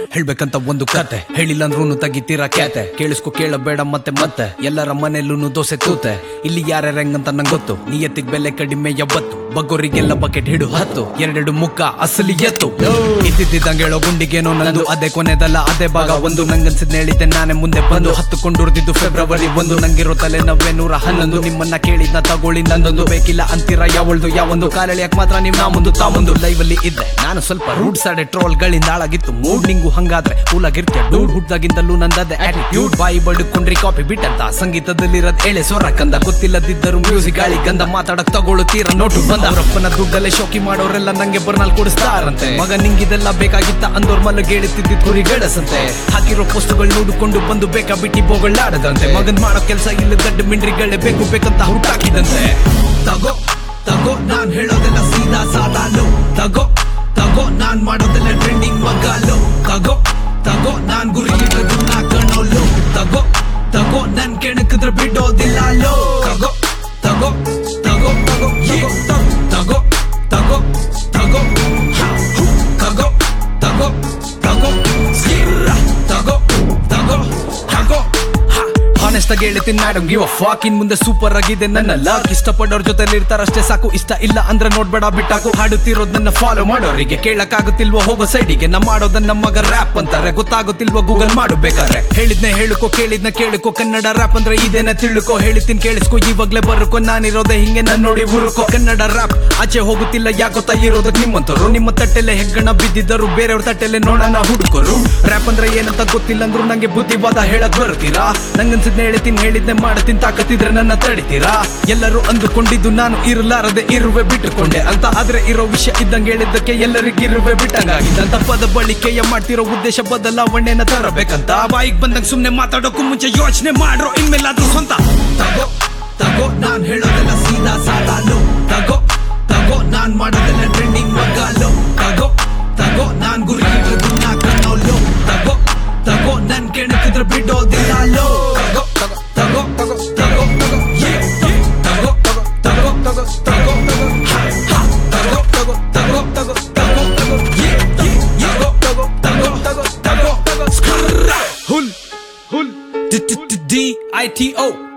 ಹೇಳ್ಬೇಕಂತ ಒಂದು ಕತೆ ಹೇಳಿಲ್ಲ ಅಂದ್ರೂ ತೆಗಿತೀರಾ ಕ್ಯಾತೆ ಕೇಳಿಸ್ಕೊ ಕೇಳಬೇಡ ಮತ್ತೆ ಮತ್ತೆ ಎಲ್ಲರ ಮನೆಯಲ್ಲೂ ದೋಸೆ ತೂತೆ ಇಲ್ಲಿ ಯಾರ್ಯಾರ ಹೆಂಗಂತ ನಂಗೆ ಗೊತ್ತು ನಿಯತ್ತಿಗ್ ಬೆಲೆ ಕಡಿಮೆ ಯಾವತ್ತು ಬಗ್ಗೋರಿಗೆಲ್ಲ ಬಕೆಟ್ ಹಿಡು ಹತ್ತು ಎರಡೆರಡು ಮುಖ ಅಸಲಿ ಎತ್ತು ಇದ್ದಿದ್ದಂಗೆ ಹೇಳೋ ಗುಂಡಿಗೇನೋ ನಂದು ಅದೇ ಕೊನೆದಲ್ಲ ಅದೇ ಭಾಗ ಒಂದು ನಂಗನ್ಸಿದ್ ಹೇಳಿದ್ದೆ ನಾನೇ ಮುಂದೆ ಬಂದು ಹತ್ತುಕೊಂಡಿರ್ದಿದ್ದು ಫೆಬ್ರವರಿ ಒಂದು ನಂಗಿರೋ ತಲೆ ನವ್ವೆ ನೂರ ಹನ್ನೊಂದು ನಿಮ್ಮನ್ನ ಕೇಳಿದ್ನ ತಗೊಳ್ಳಿ ನಂದೊಂದು ಬೇಕಿಲ್ಲ ಅಂತೀರ ಯಾವಳ್ದು ಯಾವೊಂದು ಕಾಲೆಳೆಯಕ್ ಮಾತ್ರ ನಿಮ್ ನಾ ಮುಂದು ತಾ ಮುಂದು ಲೈವ್ ಅಲ್ಲಿ ಇದ್ದೆ ನಾನು ಸ್ವಲ್ಪ ರೂಡ್ ಸಾಡೆ ಟ್ರೋಲ್ ಗಳಿಂದ ಹಾಳಾಗಿತ್ತು ಮೂಡ್ ನಿಂಗು ಹಂಗಾದ್ರೆ ಕೂಲಾಗಿರ್ತೀಯ ಡೂಡ್ ಹುಟ್ದಾಗಿಂದಲೂ ನಂದದೆ ಆಟಿಟ್ಯೂಡ್ ಬಾಯಿ ಬಡ್ಕೊಂಡ್ರಿ ಕಾಪಿ ಬಿಟ್ಟಂತ ಸಂಗೀತದಲ್ಲಿರೋದ್ ಎಳೆ ಸ್ವರ ಕಂದ ಗೊತ್ತಿಲ್ಲದಿದ್ದರು ಮ್ಯೂಸಿಕ್ ಗಾಳಿ ಗಂಧ ಮಾತಾಡಕ್ ತಗೊಳ್ಳುತ್ತೀರ ನೋಟು ಬಂದ ಅವರಪ್ಪನ ದುಡ್ಡಲ್ಲೇ ಶೋಕಿ ಮಾಡೋರೆಲ್ಲ ನಂಗೆ ಬರ್ನಾಲ್ ಕೊಡಿಸ್ತಾರಂತೆ ಮಗ ನಿಂಗಿದೆಲ್ಲ ಬೇಕಾಗಿತ್ತ ಅಂದೋರ್ ಮಲ್ಲ ಗೇಳುತ್ತಿದ್ದ ಕುರಿ ಗೆಳಸಂತೆ ಹಾಕಿರೋ ಪೋಸ್ಟ್ಗಳು ನೋಡಿಕೊಂಡು ಬಂದು ಬೇಕಾ ಬಿಟ್ಟಿ ಬೋಗಳಾಡದಂತೆ ಮಗನ್ ಮಾಡೋ ಕೆಲಸ ಇಲ್ಲ ದಡ್ಡ ಮಿಂಡ್ರಿಗಳೇ ಬೇಕು ಬೇಕಂತ ಹುಟ್ಟಾಕಿದಂತೆ ತಗೋ ತಗೋ ನಾನ್ ಹೇಳೋದೆಲ್ಲ ಸೀದಾ ಸಾದಾಲು ತಗೋ ತಗೋ ನಾನ್ ಮಾಡೋದೆಲ್ಲ ಟ್ರೆಂಡಿಂಗ್ ಮಗಾಲು ತಗೋ ತಗೋ ನಾನ್ ಗುರಿ ಇರೋದನ್ನ ಕಣೋಲು ತಗೋ ತಗೋ ನನ್ ಕೆಣಕಿದ್ರೆ ಬಿಡೋದಿಲ್ಲ ಲೋ ತಗೋ ತಗೋ ತಗೋ ತಗೋ ತಗೋ ತಗೋ ತಗೋ ತಗೋ ಹ, ಹು, ತಗೋ ತಗೋ ತಗೋ ಸ್ಕಿರ್ರ, ತಗೋ ತಗೋ ತಗೋ ಹಾನೆಸ್ಟ್ ಆಗಿ ಹೇಳ್ತೀನಿ ಮೇಡಮ್ ಗಿವ್ ಫಾಕ್ ಇನ್ ಮುಂದೆ ಸೂಪರ್ ಆಗಿದೆ ನನ್ನ ಲಕ್ ಇಷ್ಟಪಡೋರ್ ಜೊತೆ ಇರ್ತಾರಷ್ಟೇ ಸಾಕು ಇಷ್ಟ ಇಲ್ಲ ಅಂದ್ರೆ ನೋಡ್ಬೇಡ ಬಿಟ್ಟಾಕು ಹಾಡುತ್ತಿರೋದ್ ನನ್ನ ಫಾಲೋ ಮಾಡೋರಿಗೆ ಕೇಳಕ್ಕಾಗುತ್ತಿಲ್ವೋ ಹೋಗೋ ಸೈಡಿಗೆ ನಾ ಮಾಡೋದನ್ನ ನಮ್ಮ ಮಗ ರ್ಯಾಪ್ ಅಂತಾರೆ ಗೊತ್ತಾಗುತ್ತಿಲ್ವೋ ಗೂಗಲ್ ಮಾಡು ಬೇಕಾದ್ರೆ ಹೇಳಿದ್ನೆ ಹೇಳುಕೋ ಕೇಳಿದ್ನ ಕೇಳುಕೋ ಕನ್ನಡ ರ್ಯಾಪ್ ಅಂದ್ರೆ ಇದೇನ ತಿಳ್ಕೋ ಹೇಳಿತೀನಿ ಕೇಳಿಸ್ಕೋ ಇವಾಗ್ಲೇ ಬರುಕೋ ನಾನಿರೋದೆ ಹಿಂಗೆ ನನ್ ನೋಡಿ ಹುರುಕೋ ಕನ್ನಡ ರ್ಯಾಪ್ ಆಚೆ ಹೋಗುತ್ತಿಲ್ಲ ಯಾಕೋತಾ ಇರೋದಕ್ ನಿಮ್ಮಂತರು ನಿಮ್ಮ ತಟ್ಟೆಲೆ ಹೆಗ್ಗಣ ಬಿದ್ದಿದ್ದರು ಬೇರೆಯವ್ರ ತಟ್ಟೆಲೆ ನೋಡೋಣ ಹುಡುಕರು ರ್ಯಾಪ್ ಅಂದ್ರೆ ಏನಂತ ಗೊತ್ತಿಲ್ಲ ಅಂದ್ರು ನಂಗೆ ಬುದ್ಧಿವಾದ ಹೇಳಕ್ ಬರ್ತೀರಾ ನಂಗನ್ಸಿದ್ನ ಹೇಳ್ತೀನಿ ಹೇಳಿದ್ನೆ ಮಾಡ್ತೀನಿ ತಾಕತ್ತಿದ್ರೆ ನನ್ನ ತಡಿತೀರಾ ಎಲ್ಲರೂ ಅಂದುಕೊಂಡಿದ್ದು ನಾನು ಇರಲಾರದೆ ಇರುವೆ ಬಿಟ್ಟುಕೊಂಡೆ ಅಂತ ಆದ್ರೆ ಇರೋ ವಿಷಯ ಇದ್ದಂಗೆ ಹೇಳಿದ್ದಕ್ಕೆ ಎಲ್ಲರಿಗಿರುವೆ ಬಿಟ್ಟಂಗಾಗಿದ್ದಂತ ಪದ ಬಳಕೆಯ ಮಾಡ್ತಿರೋ ಉದ್ದೇಶ ಬದಲಾವಣೆನ ತರಬೇಕಂತ ಬಾಯಿಗೆ ಬಂದಂಗ ಸುಮ್ನೆ ಮಾತಾಡೋಕು ಮುಂಚೆ ಯೋಚನೆ ಮಾಡ್ರೋ ಇನ್ಮೇಲಾದ್ರೂ ಸ್ವಂತ ತಗೋ ತಗೋ ನಾನ್ ಹೇಳೋದೆಲ್ಲ ಸೀದಾ ಸಾಲಾಲು ತಗೋ ತಗೋ ನಾನ್ ಮಾಡೋದೆಲ್ಲ ಟ್ರೆಂಡಿಂಗ್ ಮಗಾಲು ತಗೋ ತಗೋ ನಾನ್ ಗುರಿ ಇರೋದನ್ನ ಕಣ್ಣೋಲು ತಗೋ ತಗೋ ನನ್ ಕೆಣಕಿದ್ರೆ ಬಿಡೋದಿಲ್ಲ ಲೋ ತಗೋ ತಗೋ ತಗೋ ತಗೋ ತಗೋ yeah, yeah. ತಗೋ ತಗೋ ತಗೋ ತಗೋ ತಗೋ ತಗೋ ಹ, ಹ. ತಗೋ ತಗೋ ತಗೋ ತಗೋ ತಗೋ ತಗೋ yeah, yeah, yeah. ತಗೋ ತಗೋ ತಗೋ ತಗೋ ತಗೋ ಸ್ಕರ್ರ. ಹುಲ್ ಹುಲ್ ಡಿ ಐ ಟಿ ಓ